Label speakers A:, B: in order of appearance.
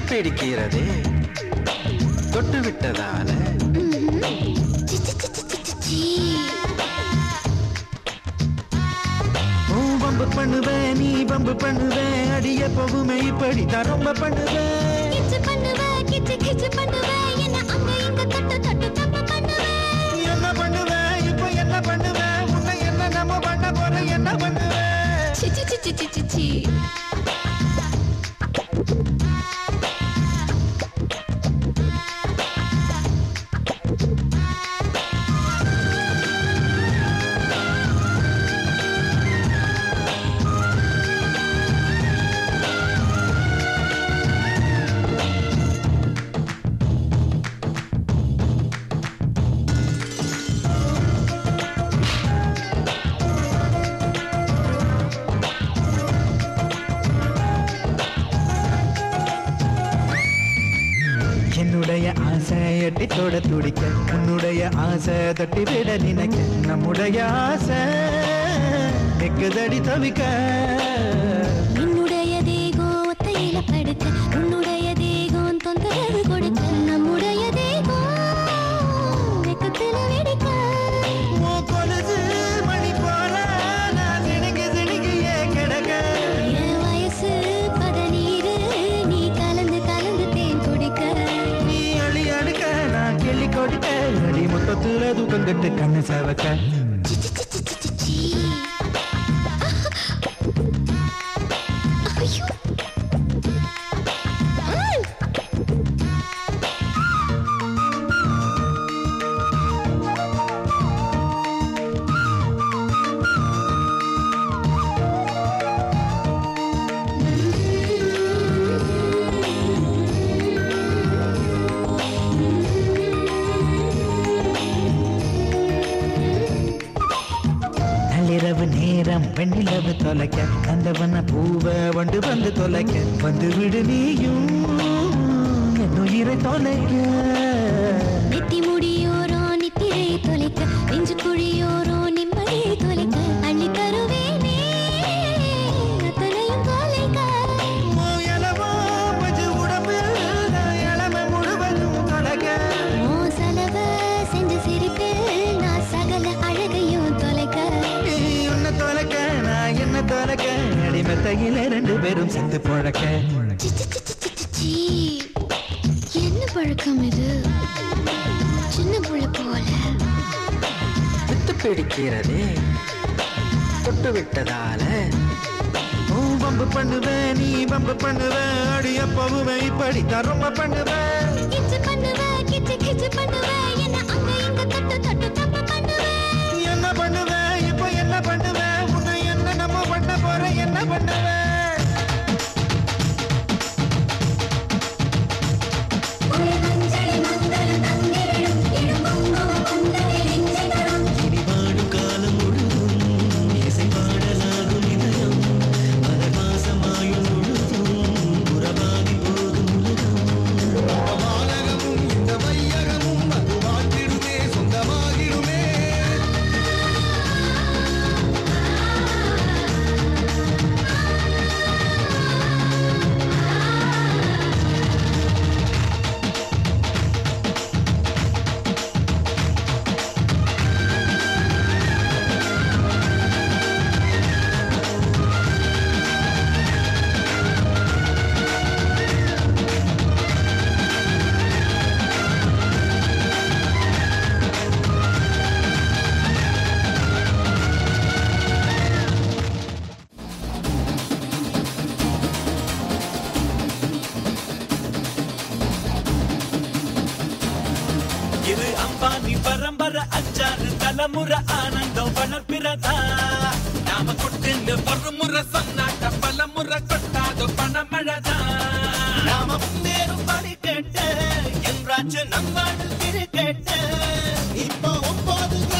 A: பிடிக்கிறதே தொட்டு விட்டதால
B: சி, சி, சி, சி, சி, சி, சி.
A: உன் பம்பு பண்ணுவேன் நீ பம்பு பண்ணுவேன் அடிய போகுமே இப்படித்தான் ரொம்ப பண்ணுவேன்
B: கிச்சு பண்ணுவ, கிச்சு, கிச்சு பண்ணுவ, என்னை அங்க இங்க தொட்டு, தொட்டு தப்பு பண்ணுவ.
A: என்ன பண்ணுவேன் இப்ப என்ன பண்ணுவேன் உன்னை என்ன நம்ம பண்ண போற என்ன பண்ணுவேன்
B: சி, சி, சி, சி, சி, சி, சி.
A: என்னுடைய ஆசை எட்டி தொட துடிக்க உன்னுடைய ஆசை தட்டி விட நினைக்க நம்முடைய ஆசை நெக்குதடி தவிக்க
B: என்னுடைய தேகம் ஒத்தையில படுக்க உன்னுடைய தேகம் தொந்தரவு கொடுக்க நம்முடைய தேகம் வெக்கத்துல வெடிக்க
A: உன் கொலுசு மணி போல நான் சிணுங்கி சிணுங்கியே கிடக்க
B: என் வயசு பதநீரு நீ கலந்து கலந்து தேன் குடிக்க
A: நீ அழி அடுக்க நான் கிள்ளி கொடுக்க அடி மொத்தத்துல தூக்கம் கட்டு கண்ணு சவக்க
B: சி, சி, சி, சி, சி, சி, சி. ஐயோ. ம்.
A: நள்ளிரவு நேரம் வெண்ணிலவு தொலைக்க கண்டவன பூவ வண்டு வந்து தொலைக்க வந்து விடு நீயும் என் உயிரை தொலைக்க
B: நெத்தி முடியோரோ நித்திரை தொலைக்க நெஞ்சு குழியோரோ நிம்மதியை தொலைக்க அள்ளி தருவேனே அத்தனையும் தொலைக்க
A: உன் இளவோ மஞ்சு உடம்பில் நான் இளமை முழுவதும் தொலைக்க
B: ஓ செலவ செஞ்ச சிரிப்பில் நான் சகல அழகையும் தொலைக்க
A: நீ உன்னை தொலைக்க நான் என்ன தொலைக்க அடிமத்தையில ரெண்டு பேரும் செத்து பழக்க
B: சி, சி, சி, சி, சி, சி, சி. என்ன பழக்கம் இது சின்ன புள்ள போல
A: வித்து பிடிக்கிறதே தொட்டு விட்டதால உன் பம்பு பண்ணுவேன் நீ பம்பு பண்ணுவேன் அடி எப்பவுமே இப்படித்தான் ரொம்ப பண்ணுவேன்
B: கிச்சு பண்ணுவ கிச்சு கிச்சு பண்ணுவ என்ன அங்க இங்க தொட்டு தொட்டு தப்பு பண்ணுவ
A: என்ன பண்ணுவேன் இப்போ என்ன பண்ணுவேன் உன்னை என்ன நம்ம பண்ண போற என்ன பண்ணுவேன்
C: இனி வாழும் காலம் முழுதும் இசை பாடலாகும் இதயம் பரமாசமாயும் முழுதும் உறவாகி போகும் உலகம்
D: வானகமும் இந்த வையகமும் அது வாழ்த்திடுமே சொந்தமாகிடுமே
C: இது அம்பானி பரம்பரை அச்சாறு தலைமுறை ஆனந்தம் வளர்ப்பிறதா நாம கொட்டுன்னு ஒரு முறை சொன்னாட்ட பல முறை கொட்டாத பணமழதா நாம முன்னேறும் படி கேட்டு என்றாச்சு நம்மாடு திரு கேட்டு
D: இப்போ ஒன்பது